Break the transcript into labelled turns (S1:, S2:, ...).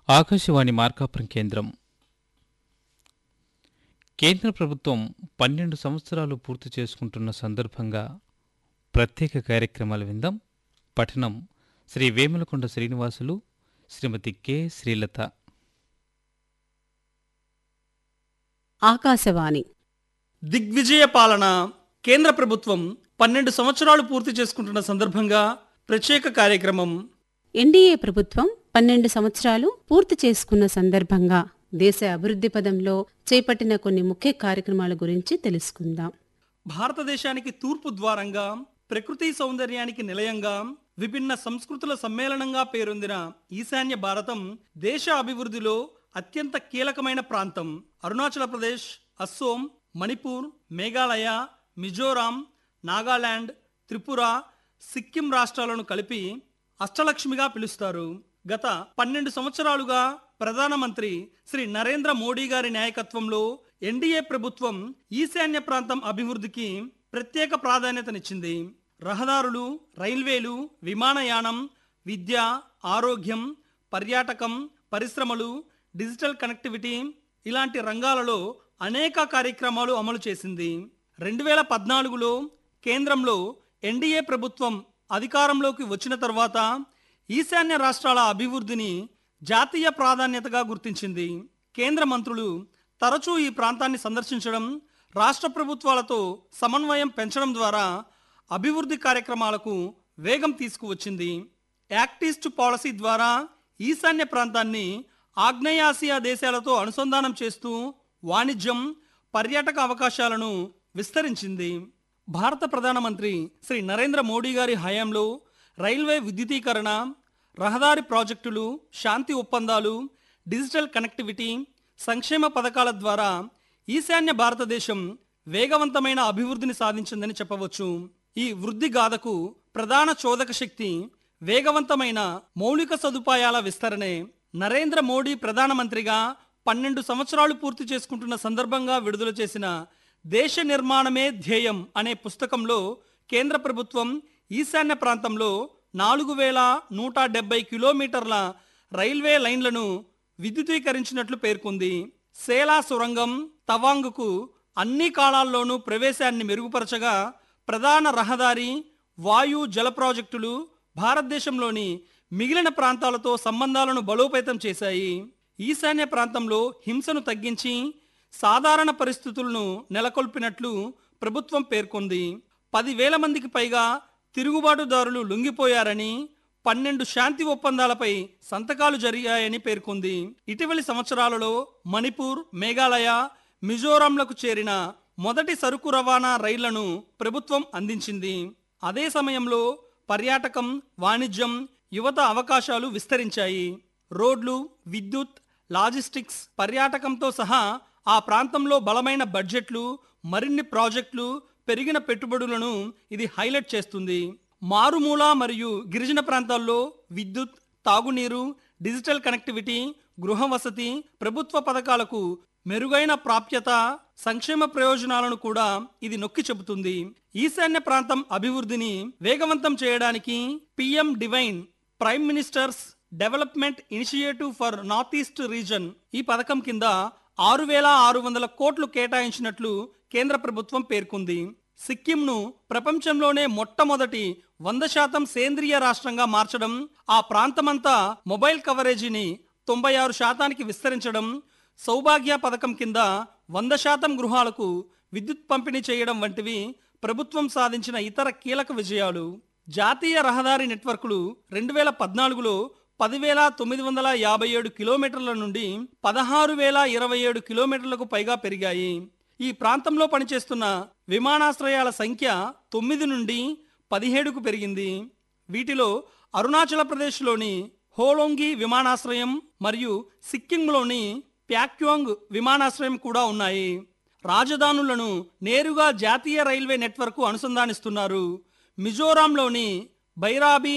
S1: ఆకాశవాణి మార్కాపురం కేంద్రం కేంద్ర ప్రభుత్వం పన్నెండు సంవత్సరాలు పూర్తి చేసుకుంటున్న సందర్భంగా ప్రత్యేక కార్యక్రమాలు విందాం పఠనం శ్రీ వేములకొండ శ్రీనివాసులు శ్రీమతి కె శ్రీలత
S2: ఆకాశవాణి
S3: దిగ్విజయ పాలన కేంద్ర ప్రభుత్వం పన్నెండు సంవత్సరాలు పూర్తి చేసుకుంటున్న సందర్భంగా ప్రత్యేక కార్యక్రమం
S2: ఎన్డీఏ ప్రభుత్వం పన్నెండు సంవత్సరాలు పూర్తి చేసుకున్న సందర్భంగా దేశ అభివృద్ధి పదంలో చేపట్టిన కొన్ని ముఖ్య కార్యక్రమాల గురించి తెలుసుకుందాం
S3: భారతదేశానికి తూర్పు ద్వారంగా ప్రకృతి సౌందర్యానికి నిలయంగా విభిన్న సంస్కృతుల సమ్మేళనంగా పేరొందిన ఈశాన్య భారతం దేశ అభివృద్ధిలో అత్యంత కీలకమైన ప్రాంతం అరుణాచల ప్రదేశ్ అస్సోం మణిపూర్ మేఘాలయ మిజోరాం నాగాలాండ్ త్రిపుర సిక్కిం రాష్ట్రాలను కలిపి అష్టలక్ష్మిగా పిలుస్తారు గత పన్నెండు సంవత్సరాలుగా ప్రధానమంత్రి శ్రీ నరేంద్ర మోడీ గారి నాయకత్వంలో ఎన్డీఏ ప్రభుత్వం ఈశాన్య ప్రాంతం అభివృద్ధికి ప్రత్యేక ప్రాధాన్యతనిచ్చింది రహదారులు రైల్వేలు విమానయానం విద్య ఆరోగ్యం పర్యాటకం పరిశ్రమలు డిజిటల్ కనెక్టివిటీ ఇలాంటి రంగాలలో అనేక కార్యక్రమాలు అమలు చేసింది రెండు వేల పద్నాలుగులో కేంద్రంలో ఎన్డీఏ ప్రభుత్వం అధికారంలోకి వచ్చిన తర్వాత ఈశాన్య రాష్ట్రాల అభివృద్ధిని జాతీయ ప్రాధాన్యతగా గుర్తించింది కేంద్ర మంత్రులు తరచూ ఈ ప్రాంతాన్ని సందర్శించడం రాష్ట్ర ప్రభుత్వాలతో సమన్వయం పెంచడం ద్వారా అభివృద్ధి కార్యక్రమాలకు వేగం తీసుకువచ్చింది యాక్ట్ ఈస్ట్ పాలసీ ద్వారా ఈశాన్య ప్రాంతాన్ని ఆగ్నేయాసియా దేశాలతో అనుసంధానం చేస్తూ వాణిజ్యం పర్యాటక అవకాశాలను విస్తరించింది భారత ప్రధానమంత్రి శ్రీ నరేంద్ర మోడీ గారి హయాంలో రైల్వే విద్యుదీకరణ రహదారి ప్రాజెక్టులు శాంతి ఒప్పందాలు డిజిటల్ కనెక్టివిటీ సంక్షేమ పథకాల ద్వారా ఈశాన్య భారతదేశం వేగవంతమైన అభివృద్ధిని సాధించిందని చెప్పవచ్చు ఈ వృద్ధి గాథకు ప్రధాన చోదక శక్తి వేగవంతమైన మౌలిక సదుపాయాల విస్తరణే నరేంద్ర మోడీ ప్రధానమంత్రిగా పన్నెండు సంవత్సరాలు పూర్తి చేసుకుంటున్న సందర్భంగా విడుదల చేసిన దేశ నిర్మాణమే ధ్యేయం అనే పుస్తకంలో కేంద్ర ప్రభుత్వం ఈశాన్య ప్రాంతంలో నాలుగు వేల నూట డెబ్బై కిలోమీటర్ల రైల్వే లైన్లను విద్యుదీకరించినట్లు పేర్కొంది సేలా సొరంగం తవాంగ్కు అన్ని కాలాల్లోనూ ప్రవేశాన్ని మెరుగుపరచగా ప్రధాన రహదారి వాయు జల ప్రాజెక్టులు భారతదేశంలోని మిగిలిన ప్రాంతాలతో సంబంధాలను బలోపేతం చేశాయి ఈశాన్య ప్రాంతంలో హింసను తగ్గించి సాధారణ పరిస్థితులను నెలకొల్పినట్లు ప్రభుత్వం పేర్కొంది పదివేల మందికి పైగా తిరుగుబాటుదారులు లొంగిపోయారని పన్నెండు శాంతి ఒప్పందాలపై సంతకాలు జరిగాయని పేర్కొంది ఇటీవలి సంవత్సరాలలో మణిపూర్ మేఘాలయ మిజోరాంలకు చేరిన మొదటి సరుకు రవాణా రైళ్లను ప్రభుత్వం అందించింది అదే సమయంలో పర్యాటకం వాణిజ్యం యువత అవకాశాలు విస్తరించాయి రోడ్లు విద్యుత్ లాజిస్టిక్స్ పర్యాటకంతో సహా ఆ ప్రాంతంలో బలమైన బడ్జెట్లు మరిన్ని ప్రాజెక్టులు పెరిగిన పెట్టుబడులను ఇది హైలైట్ చేస్తుంది మారుమూల మరియు గిరిజన ప్రాంతాల్లో విద్యుత్ తాగునీరు డిజిటల్ కనెక్టివిటీ గృహ వసతి ప్రభుత్వ పథకాలకు మెరుగైన ప్రాప్యత సంక్షేమ ప్రయోజనాలను కూడా ఇది నొక్కి చెబుతుంది ఈశాన్య ప్రాంతం అభివృద్ధిని వేగవంతం చేయడానికి PM DevINE prime minister's development initiative for north east region ఈ పథకం కింద ఆరు వేల ఆరు వందల కోట్లు కేటాయించినట్లు కేంద్ర ప్రభుత్వం పేర్కొంది సిక్కింను ప్రపంచంలోనే మొట్టమొదటి వంద శాతం సేంద్రియ రాష్ట్రంగా మార్చడం ఆ ప్రాంతమంతా మొబైల్ కవరేజీని తొంభై ఆరు శాతానికి విస్తరించడం సౌభాగ్య పథకం కింద వంద శాతం గృహాలకు విద్యుత్ పంపిణీ చేయడం వంటివి ప్రభుత్వం సాధించిన ఇతర కీలక విజయాలు జాతీయ రహదారి నెట్వర్క్లు రెండు వేల పద్నాలుగులో పదివేల తొమ్మిది వందల యాభై ఏడు కిలోమీటర్ల నుండి పదహారు వేల ఇరవై ఏడు కిలోమీటర్లకు పైగా పెరిగాయి ఈ ప్రాంతంలో పనిచేస్తున్న విమానాశ్రయాల సంఖ్య తొమ్మిది నుండి పదిహేడుకు పెరిగింది వీటిలో అరుణాచల ప్రదేశ్లోని హోలోంగి విమానాశ్రయం మరియు సిక్కింలోని ప్యాక్యోంగ్ విమానాశ్రయం కూడా ఉన్నాయి రాజధానులను నేరుగా జాతీయ రైల్వే నెట్వర్క్ అనుసంధానిస్తున్నారు మిజోరాంలోని బైరాబి